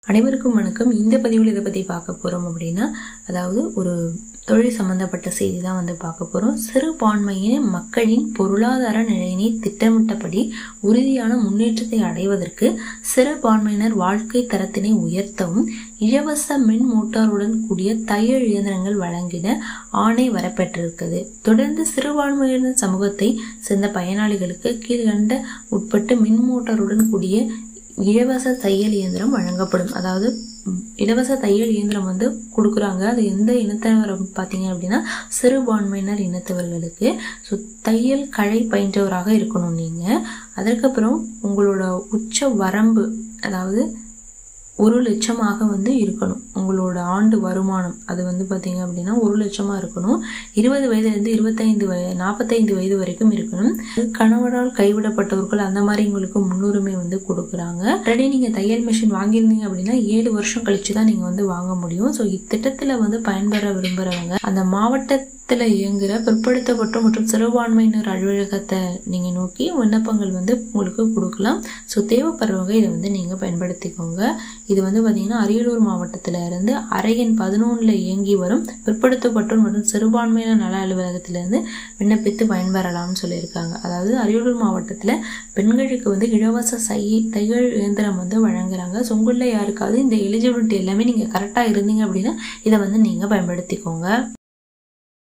அனைவருக்கும் வணக்கம் இந்த பதிவில் இதை பற்றி பார்க்க போகிறோம் அப்படின்னா அதாவது ஒரு தொழில் சம்பந்தப்பட்ட செய்தி தான் வந்து பார்க்க போகிறோம் சிறுபான்மையின மக்களின் பொருளாதார நிலையினை திட்டமிட்டபடி உறுதியான முன்னேற்றத்தை அடைவதற்கு சிறுபான்மையினர் வாழ்க்கை தரத்தினை உயர்த்தவும் இலவச மின் மோட்டாருடன் கூடிய தையல் இயந்திரங்கள் வழங்கிட ஆணை வரப்பெற்றிருக்குது தொடர்ந்து சிறுபான்மையினர் சமூகத்தை சேர்ந்த பயனாளிகளுக்கு கீழ்கண்ட உட்பட்டு மின் மோட்டாருடன் கூடிய இலவச தையல் இயந்திரம் வழங்கப்படும் அதாவது ம், இலவச தையல் இயந்திரம் வந்து கொடுக்குறாங்க அது எந்த இனத்தவர் பார்த்தீங்க அப்படின்னா சிறுபான்மையினர் இனத்தவர்களுக்கு ஸோ தையல் கலை பயின்றவராக இருக்கணும் நீங்கள் அதற்கப்புறம் உங்களோட உச்ச வரம்பு அதாவது ஒரு லட்சமாக வந்து இருக்கணும் உங்களோட ஆண்டு வருமானம் அது வந்து பார்த்தீங்க அப்படின்னா ஒரு லட்சமாக இருக்கணும் இருபது வயதுலேருந்து இருபத்தைந்து வய நாற்பத்தைந்து வயது வரைக்கும் இருக்கணும் கணவரால் கைவிடப்பட்டவர்கள் அந்த மாதிரி உங்களுக்கு முன்னுரிமை வந்து கொடுக்குறாங்க ஆல்ரெடி நீங்கள் தையல் மிஷின் வாங்கியிருந்தீங்க அப்படின்னா ஏழு வருஷம் கழிச்சு தான் நீங்கள் வந்து வாங்க முடியும் ஸோ இத்திட்டத்தில் வந்து பயன்பெற விரும்புகிறவங்க அந்த மாவட்டத்தில் இயங்குகிற பிற்படுத்தப்பட்ட மற்றும் சிறுபான்மையினர் அலுவலகத்தை நீங்கள் நோக்கி விண்ணப்பங்கள் வந்து உங்களுக்கு கொடுக்கலாம் ஸோ தேவைப்படுறவங்க இதை வந்து நீங்கள் பயன்படுத்திக்கோங்க இது வந்து பார்த்தீங்கன்னா அரியலூர் மாவட்டத்தில் இருந்து அரையன் பதினொன்றில் இயங்கி வரும் பிற்படுத்தப்பட்டோர் மற்றும் சிறுபான்மையினர் நல அலுவலகத்திலிருந்து விண்ணப்பித்து பயன்பெறலாம்னு சொல்லியிருக்காங்க அதாவது அரியலூர் மாவட்டத்தில் பெண்களுக்கு வந்து இலவச சை தையல் இயந்திரம் வந்து வழங்குறாங்க ஸோ உங்களில் யாருக்காவது இந்த எலிஜிபிலிட்டி எல்லாமே நீங்கள் கரெக்டாக இருந்தீங்க அப்படின்னா இதை வந்து நீங்கள் பயன்படுத்திக்கோங்க